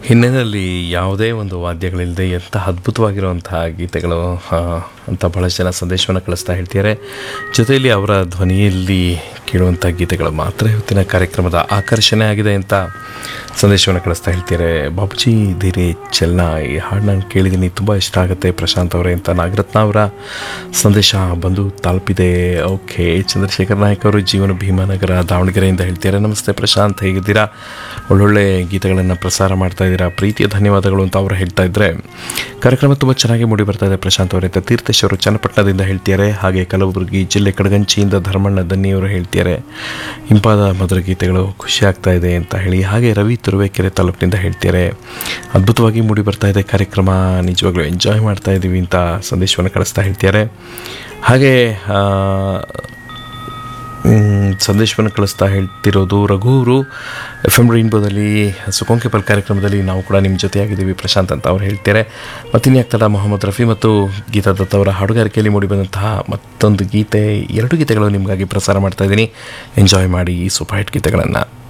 ಹಿನ್ನೆಲೆಯಲ್ಲಿ ಯಾವುದೇ ಒಂದು ವಾದ್ಯಗಳಿಲ್ಲದೆ ಎಂಥ ಅದ್ಭುತವಾಗಿರುವಂತಹ ಗೀತೆಗಳು ಆ, ಅಂತ ಬಹಳಷ್ಟು ಜನ ಸಂದೇಶವನ್ನು ಕಳಿಸ್ತಾ ಹೇಳ್ತಿದ್ದಾರೆ ಜೊತೆಯಲ್ಲಿ ಅವರ ಧ್ವನಿಯಲ್ಲಿ ಕೇಳುವಂಥ ಗೀತೆಗಳು ಮಾತ್ರ ಇವತ್ತಿನ ಕಾರ್ಯಕ್ರಮದ ಆಕರ್ಷಣೆ ಆಗಿದೆ ಅಂತ ಸಂದೇಶವನ್ನು ಕಳಿಸ್ತಾ ಹೇಳ್ತಿದ್ದಾರೆ ಬಾಬುಜಿ ಧೀರೆ ಚೆನ್ನ ಈ ಹಾಡು ನಾನು ಕೇಳಿದ್ದೀನಿ ತುಂಬ ಇಷ್ಟ ಆಗುತ್ತೆ ಪ್ರಶಾಂತ್ ಅವರೇ ಅಂತ ನಾಗರತ್ನ ಅವರ ಸಂದೇಶ ಬಂದು ತಲುಪಿದೆ ಓಕೆ ಚಂದ್ರಶೇಖರ್ ನಾಯಕ್ ಅವರು ಜೀವನ ಭೀಮಾನಗರ ದಾವಣಗೆರೆಯಿಂದ ಹೇಳ್ತಿದ್ದಾರೆ ನಮಸ್ತೆ ಪ್ರಶಾಂತ್ ಹೇಗಿದ್ದೀರಾ ಒಳ್ಳೊಳ್ಳೆ ಗೀತೆಗಳನ್ನು ಪ್ರಸಾರ ಮಾಡ್ತಾ ಇದ್ದೀರಾ ಪ್ರೀತಿಯ ಧನ್ಯವಾದಗಳು ಅಂತ ಅವರು ಹೇಳ್ತಾ ಇದ್ದಾರೆ ಕಾರ್ಯಕ್ರಮ ತುಂಬ ಚೆನ್ನಾಗಿ ಮೂಡಿ ಬರ್ತಾ ಇದೆ ಪ್ರಶಾಂತ್ ಅವರೇ ಅಂತ ತೀರ್ಥೇಶ್ ಅವರು ಚನ್ನಪಟ್ಟಣದಿಂದ ಹೇಳ್ತಿದ್ದಾರೆ ಹಾಗೆ ಕಲಬುರಗಿ ಜಿಲ್ಲೆ ಕಡಗಂಚಿಯಿಂದ ಧರ್ಮಣ್ಣ ದನ್ನಿಯವರು ಹೇಳ್ತಿದ್ದಾರೆ ಇಂಪಾದ ಮಧುರ ಗೀತೆಗಳು ಖುಷಿ ಆಗ್ತಾ ಇದೆ ಅಂತ ಹೇಳಿ ಹಾಗೆ ರವಿ ತುರುವೇಕೆರೆ ತಾಲೂಕಿನಿಂದ ಹೇಳ್ತಿದ್ದಾರೆ ಅದ್ಭುತವಾಗಿ ಮೂಡಿ ಬರ್ತಾ ಇದೆ ಕಾರ್ಯಕ್ರಮ ನಿಜವಾಗ್ಲೂ ಎಂಜಾಯ್ ಮಾಡ್ತಾ ಇದ್ದೀವಿ ಅಂತ ಸಂದೇಶವನ್ನು ಕಳಿಸ್ತಾ ಹೇಳ್ತಿದ್ದಾರೆ ಹಾಗೆ ಆ, ಮ್, ಸಂದೇಶವನ್ನು ಕಳಿಸ್ತಾ ಹೇಳ್ತಿರೋದು ರಘುವರು ಎಫ್ ಎಮ್ ರೈನ್ಬೋದಲ್ಲಿ ಸುಕೊಂಕೆಪಲ್ ಕಾರ್ಯಕ್ರಮದಲ್ಲಿ ನಾವು ಕೂಡ ನಿಮ್ಮ ಜೊತೆಯಾಗಿದ್ದೀವಿ ಪ್ರಶಾಂತ್ ಅಂತ ಅವ್ರು ಹೇಳ್ತಾರೆ ಮತ್ತಿನ್ಯಾಗ್ತಡ ಮೊಹಮ್ಮದ್ ರಫಿ ಮತ್ತು ಗೀತಾ ದತ್ ಅವರ ಹಾಡುಗಾರಿಕೆಯಲ್ಲಿ ಮೂಡಿಬಂದಂತಹ ಮತ್ತೊಂದು ಗೀತೆ ಎರಡು ಗೀತೆಗಳು ನಿಮಗಾಗಿ ಪ್ರಸಾರ ಮಾಡ್ತಾ ಇದ್ದೀನಿ ಎಂಜಾಯ್ ಮಾಡಿ ಈ ಸೂಪರ್ ಹಿಟ್ ಗೀತೆಗಳನ್ನು